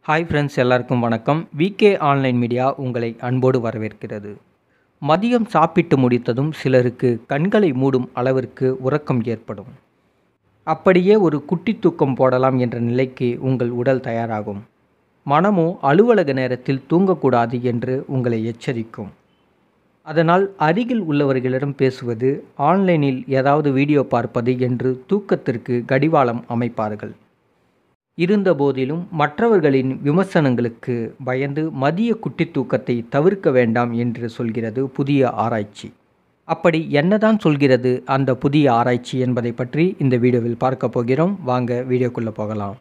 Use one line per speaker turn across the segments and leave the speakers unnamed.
hi friends எல்லாருக்கும் வணக்கம் VK online media உங்களை அன்போடு வரவேற்கிறது மதியம் சாப்பிட்டு முடித்ததும் சிலருக்கு கண்களை மூடும் அளவிற்கு உறக்கம் ஏற்படும் அப்படியே ஒரு குட்டி தூக்கம் போடலாம் என்ற நிலைக்கு உங்கள் உடல் தயாராகும் மனமோ அலுவலக நேரத்தில் தூங்கக்கூடாது என்று உங்களை எச்சரிக்கும் அதனால் அருகில் உள்ளவர்களிடம் பேசுவது ஆன்லைனில் ஏதாவது வீடியோ பார்ப்பது என்று தூக்கத்திற்கு கடிவாளம் அமைப்பார்கள் இருந்தபோதிலும் மற்றவர்களின் விமர்சனங்களுக்கு பயந்து மதிய குட்டி தூக்கத்தை தவிர்க்க வேண்டாம் என்று சொல்கிறது புதிய ஆராய்ச்சி அப்படி என்னதான் சொல்கிறது அந்த புதிய ஆராய்ச்சி என்பதை பற்றி இந்த வீடியோவில் பார்க்க போகிறோம் வாங்க வீடியோக்குள்ளே போகலாம்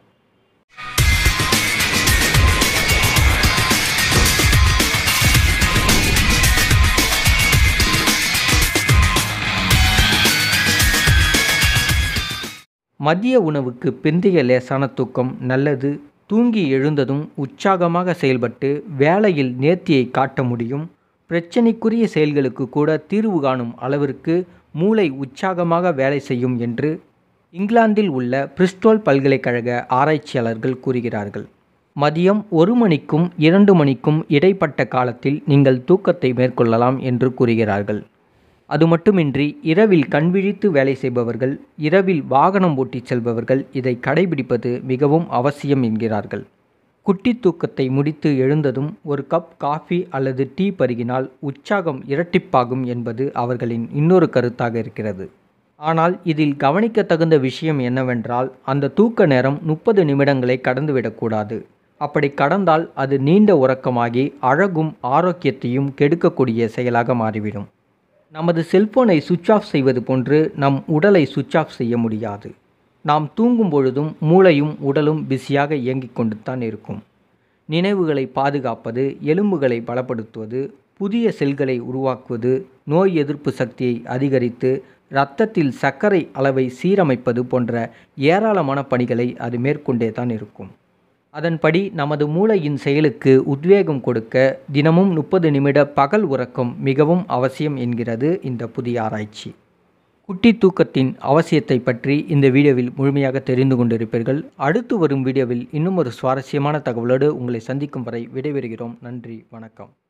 மதிய உணவுக்கு பிந்தைய லேசான தூக்கம் நல்லது தூங்கி எழுந்ததும் உற்சாகமாக செயல்பட்டு வேலையில் நேர்த்தியை காட்ட முடியும் பிரச்சனைக்குரிய செயல்களுக்கு கூட தீர்வு காணும் அளவிற்கு மூளை உற்சாகமாக வேலை செய்யும் என்று இங்கிலாந்தில் உள்ள பிரிஸ்டோல் பல்கலைக்கழக ஆராய்ச்சியாளர்கள் கூறுகிறார்கள் மதியம் ஒரு மணிக்கும் இரண்டு மணிக்கும் இடைப்பட்ட காலத்தில் நீங்கள் தூக்கத்தை மேற்கொள்ளலாம் என்று கூறுகிறார்கள் அது மட்டுமின்றி இரவில் கண்விழித்து வேலை செய்பவர்கள் இரவில் வாகனம் ஓட்டி செல்பவர்கள் இதை கடைபிடிப்பது மிகவும் அவசியம் என்கிறார்கள் குட்டி தூக்கத்தை முடித்து எழுந்ததும் ஒரு கப் காஃபி அல்லது டீ பருகினால் உற்சாகம் இரட்டிப்பாகும் என்பது அவர்களின் இன்னொரு கருத்தாக இருக்கிறது ஆனால் இதில் கவனிக்க தகுந்த விஷயம் என்னவென்றால் அந்த தூக்க நேரம் முப்பது நிமிடங்களை கடந்துவிடக்கூடாது அப்படி கடந்தால் அது நீண்ட உறக்கமாகி அழகும் ஆரோக்கியத்தையும் கெடுக்கக்கூடிய செயலாக மாறிவிடும் நமது செல்போனை சுவிட்ச் ஆஃப் செய்வது போன்று நம் உடலை சுவிட்ச் ஆஃப் செய்ய முடியாது நாம் தூங்கும் பொழுதும் மூளையும் உடலும் பிஸியாக இயங்கிக் கொண்டு தான் இருக்கும் நினைவுகளை பாதுகாப்பது எலும்புகளை பலப்படுத்துவது புதிய செல்களை உருவாக்குவது நோய் எதிர்ப்பு சக்தியை அதிகரித்து இரத்தத்தில் சர்க்கரை அளவை சீரமைப்பது போன்ற ஏராளமான பணிகளை அது மேற்கொண்டே தான் இருக்கும் அதன்படி நமது மூளையின் செயலுக்கு உத்வேகம் கொடுக்க தினமும் முப்பது நிமிட பகல் உறக்கம் மிகவும் அவசியம் என்கிறது இந்த புதிய ஆராய்ச்சி குட்டி தூக்கத்தின் அவசியத்தை பற்றி இந்த வீடியோவில் முழுமையாக தெரிந்து கொண்டிருப்பீர்கள் அடுத்து வரும் வீடியோவில் இன்னும் ஒரு சுவாரஸ்யமான தகவலோடு உங்களை சந்திக்கும் வரை விடைபெறுகிறோம் நன்றி வணக்கம்